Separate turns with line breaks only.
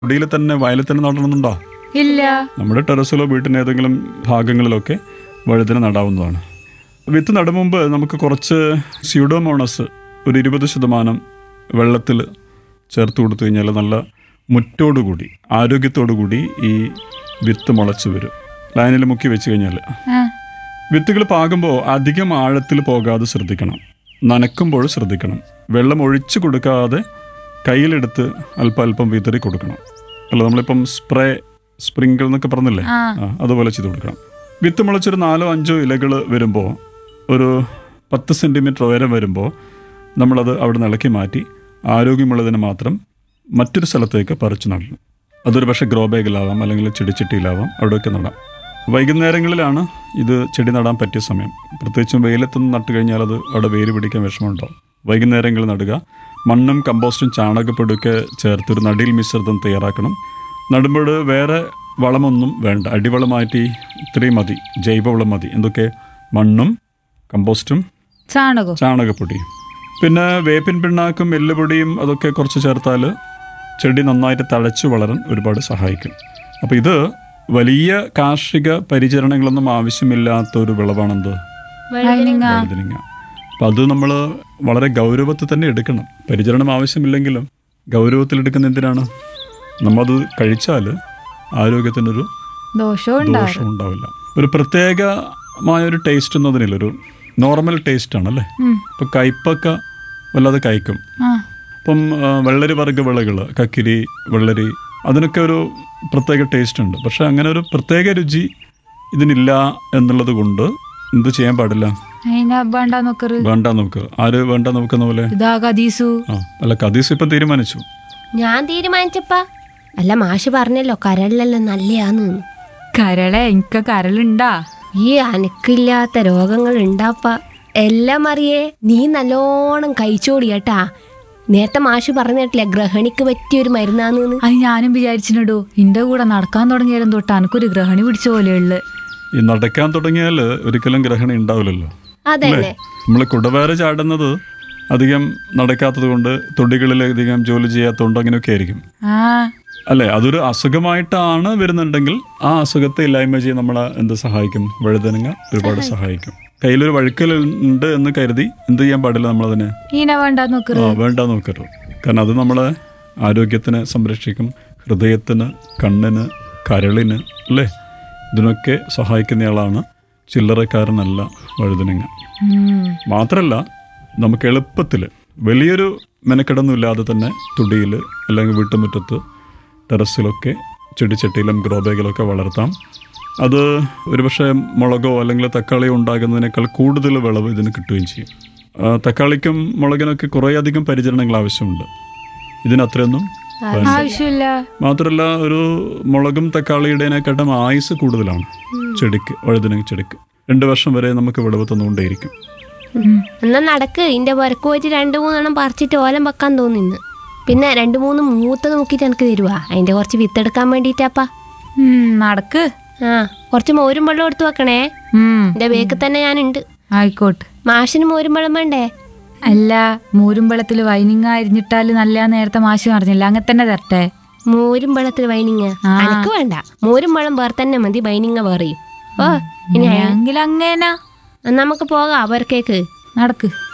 കുടിയിൽ തന്നെ വയലിൽ തന്നെ നടണമെന്നുണ്ടോ
ഇല്ല
നമ്മുടെ ടെറസിലോ വീട്ടിൻ്റെ ഏതെങ്കിലും ഭാഗങ്ങളിലൊക്കെ വഴുതന നടാവുന്നതാണ് വിത്ത് നടും മുമ്പ് നമുക്ക് കുറച്ച് സ്യൂഡോമോണസ് ഒരു ഇരുപത് ശതമാനം വെള്ളത്തിൽ ചേർത്ത് കൊടുത്തു കഴിഞ്ഞാൽ നല്ല മുറ്റോടുകൂടി ആരോഗ്യത്തോടുകൂടി ഈ വിത്ത് മുളച്ച് വരും ലൈനിൽ മുക്കി വെച്ച് കഴിഞ്ഞാൽ
ആ,
വിത്തുകൾ പാകുമ്പോൾ അധികം ആഴത്തിൽ പോകാതെ ശ്രദ്ധിക്കണം നനക്കുമ്പോൾ ശ്രദ്ധിക്കണം വെള്ളം ഒഴിച്ചു കൊടുക്കാതെ കയ്യിലെടുത്ത് അല്പം അല്പം വിതറി കൊടുക്കണം അല്ല നമ്മളിപ്പം സ്പ്രേ സ്പ്രിങ്കിൾ എന്നൊക്കെ പറഞ്ഞില്ലേ
ആ.
ആ, അതുപോലെ ചെയ്ത് കൊടുക്കണം വിത്ത് മുളച്ചൊരു നാലോ അഞ്ചോ ഇലകൾ വരുമ്പോൾ ഒരു പത്ത് സെൻറ്റിമീറ്റർ ഉയരം വരുമ്പോൾ നമ്മളത് അവിടെ നിന്ന് ഇളക്കി മാറ്റി ആരോഗ്യമുള്ളതിന് മാത്രം മറ്റൊരു സ്ഥലത്തേക്ക് പറിച്ചു നടണം അതൊരു പക്ഷേ ഗ്രോ ബാഗിലാവാം അല്ലെങ്കിൽ ചെടിച്ചട്ടിയിലാവാം അവിടെയൊക്കെ നടാം വൈകുന്നേരങ്ങളിലാണ് ഇത് ചെടി നടാൻ പറ്റിയ സമയം പ്രത്യേകിച്ചും വെയിലത്തൊന്നും നട്ട് കഴിഞ്ഞാൽ അത് അവിടെ വേര് പിടിക്കാൻ വിഷമമുണ്ടാവും വൈകുന്നേരങ്ങളിൽ നടുക മണ്ണും കമ്പോസ്റ്റും ചാണകപ്പൊടിയൊക്കെ ചേർത്തൊരു നടിയിൽ മിശ്രിതം തയ്യാറാക്കണം നടുമ്പോൾ വേറെ വളമൊന്നും വേണ്ട അടിവളമായിട്ട് ഇത്രയും മതി ജൈവവളം മതി എന്തൊക്കെ മണ്ണും കമ്പോസ്റ്റും
ചാണകോ
ചാണകപ്പൊടിയും പിന്നെ വേപ്പിൻ പിണ്ണാക്കും എല്ലുപൊടിയും അതൊക്കെ കുറച്ച് ചേർത്താൽ ചെടി നന്നായിട്ട് തഴച്ചു വളരാൻ ഒരുപാട് സഹായിക്കും അപ്പോൾ ഇത് വലിയ കാർഷിക പരിചരണങ്ങളൊന്നും ആവശ്യമില്ലാത്ത ഒരു വിളവാണെന്ത്
വഴുതനങ്ങ
വഴുതനങ്ങ അപ്പം അത് നമ്മൾ വളരെ ഗൗരവത്തിൽ തന്നെ എടുക്കണം പരിചരണം ആവശ്യമില്ലെങ്കിലും ഗൗരവത്തിൽ എടുക്കുന്ന എന്തിനാണ് നമ്മളത് കഴിച്ചാൽ ആരോഗ്യത്തിനൊരു
ദോഷവും ഉണ്ടാവും
ദോഷം ഉണ്ടാവില്ല ഒരു പ്രത്യേകമായ ഒരു ടേസ്റ്റ് എന്നതിനില്ല ഒരു നോർമൽ ടേസ്റ്റ് ആണല്ലേ
ഉം.
ഇപ്പം കയ്പൊക്ക വല്ലാതെ കഴിക്കും
ആ
ഇപ്പം ആ, വെള്ളരി വർഗ്ഗ വിളകൾ കക്കിരി വെള്ളരി അതിനൊക്കെ ഒരു പ്രത്യേക ടേസ്റ്റ് ഉണ്ട് പക്ഷെ അങ്ങനെ ഒരു പ്രത്യേക രുചി ഇതിനില്ല എന്നുള്ളത് കൊണ്ട് എന്ത് ചെയ്യാൻ പാടില്ല
അതിനെ വേണ്ട നോക്കറ്
വേണ്ട നമുക്ക് ആര് വേണ്ട നോക്കുന്ന പോലെ
ഇതാ കദീസു
ആ അല്ല കദീസ് ഇപ്പം തീരുമാനിച്ചു
ഞാൻ തീരുമാനിച്ചപ്പാ അല്ല മാഷ് പറഞ്ഞല്ലോ കരളിലെല്ലാം നല്ലയാന്ന്
കരളെ എനിക്ക് കരളുണ്ടാ
ഈ അനക്കില്ലാത്ത രോഗങ്ങൾ ഉണ്ടാപ്പ എല്ലാം അറിയേ നീ നല്ലോണം കഴിച്ചോടി കേട്ടാ നേരത്തെ മാഷ് പറഞ്ഞിട്ടില്ല ഗ്രഹണിക്ക് പറ്റിയ ഒരു മരുന്നാന്ന്
അത് ഞാനും വിചാരിച്ചിട്ടുണ്ടോ എന്റെ കൂടെ നടക്കാൻ തുടങ്ങിയാലും തൊട്ട് എനിക്കൊരു ഗ്രഹണി പിടിച്ച പോലെയുള്ളു
ഈ നടക്കാൻ തുടങ്ങിയാൽ ഒരിക്കലും ഗ്രഹണം ഉണ്ടാവില്ലല്ലോ
അതന്നെ
നമ്മൾ കുടവേര ചാടുന്നത് അധികം നടക്കാത്തത് കൊണ്ട് തൊടികളിൽ അധികം ജോലി ചെയ്യാത്തതുകൊണ്ട് അങ്ങനെയൊക്കെ ആയിരിക്കും
ആ
അല്ലെ അതൊരു അസുഖമായിട്ടാണ് വരുന്നുണ്ടെങ്കിൽ ആ അസുഖത്തെ ഇല്ലായ്മ ചെയ്യാൻ നമ്മളെ എന്ത് സഹായിക്കും വഴുതനങ്ങ ഒരുപാട് സഹായിക്കും കയ്യിലൊരു വഴുക്കൽ ഉണ്ട് എന്ന് കരുതി എന്ത് ചെയ്യാൻ പാടില്ല നമ്മളതിനെ
ഈനെ വേണ്ട നോക്കറ്
ആ വേണ്ട നോക്കരുത് കാരണം അത് നമ്മളെ ആരോഗ്യത്തിന് സംരക്ഷിക്കും ഹൃദയത്തിന് കണ്ണിന് കരളിന് അല്ലേ ഇതിനൊക്കെ സഹായിക്കുന്നയാളാണ് ചില്ലറക്കാരനല്ല വഴുതനങ്ങ
ഉം.
മാത്രമല്ല നമുക്ക് എളുപ്പത്തിൽ വലിയൊരു മെനക്കെടൊന്നും ഇല്ലാതെ തന്നെ തുടിയിൽ അല്ലെങ്കിൽ വീട്ടുമുറ്റത്ത് ടെറസിലൊക്കെ ചെടിച്ചട്ടിയിലും ഗ്രോ ബാഗിലൊക്കെ വളർത്താം അത് ഒരുപക്ഷെ മുളകോ അല്ലെങ്കിൽ തക്കാളിയോ ഉണ്ടാകുന്നതിനേക്കാൾ കൂടുതൽ വിളവ് ഇതിന് കിട്ടുകയും ചെയ്യും ആ, തക്കാളിക്കും മുളകിനൊക്കെ കുറേയധികം പരിചരണങ്ങൾ ആവശ്യമുണ്ട് ഇതിനത്രയൊന്നും വേണ്ട.
ആവശ്യമില്ല
മാത്രമല്ല ഒരു മുളകും തക്കാളിയുടേതിനെക്കാട്ടും ആയുസ് കൂടുതലാണ് ചെടിക്ക് വഴുതന ചെടിക്ക് രണ്ട് വർഷം വരെ നമുക്ക് വിളവ് തന്നുകൊണ്ടേയിരിക്കും
ഉം.
എന്നാ നടക്ക് ഇന്റെ പുരക്ക് പോയിട്ട് രണ്ടു മൂന്നെണ്ണം പറിച്ചിട്ട് ഓലം വെക്കാൻ തോന്നിന്ന് പിന്നെ രണ്ടു മൂന്ന് മൂത്ത നോക്കിയിട്ട് എനിക്ക് തരുവാ അതിന്റെ കുറച്ച് വിത്തെടുക്കാൻ വേണ്ടിട്ടാപ്പാ
ഉം, നടക്ക്
ആ കുറച്ച് മോരും വെള്ളം എടുത്തു വെക്കണേ
ഉം.
എന്റെ ബേക്ക് തന്നെ ഞാനുണ്ട്
ആയിക്കോട്ടെ
മാഷിന് മോരും വെള്ളം വേണ്ടേ
അല്ല മൂരുമ്പളത്തിൽ വൈനിങ്ങ അരിഞ്ഞിട്ടാല് നല്ല നേരത്തെ മാഷ് പറഞ്ഞില്ല അങ്ങനെ തന്നെ തരട്ടെ
മോരും വെള്ളത്തിൽ വൈനിങ്ങ
ആ.
അനക്ക് വേണ്ട മോരും വെള്ളം വേറെ തന്നെ മതി വൈനിങ്ങ വേറെയും ഓ ഇനി
എങ്കിൽ അങ്ങേനാ
എന്നാ നമുക്ക് പോകാം അവർക്കേക്ക്
നടക്ക്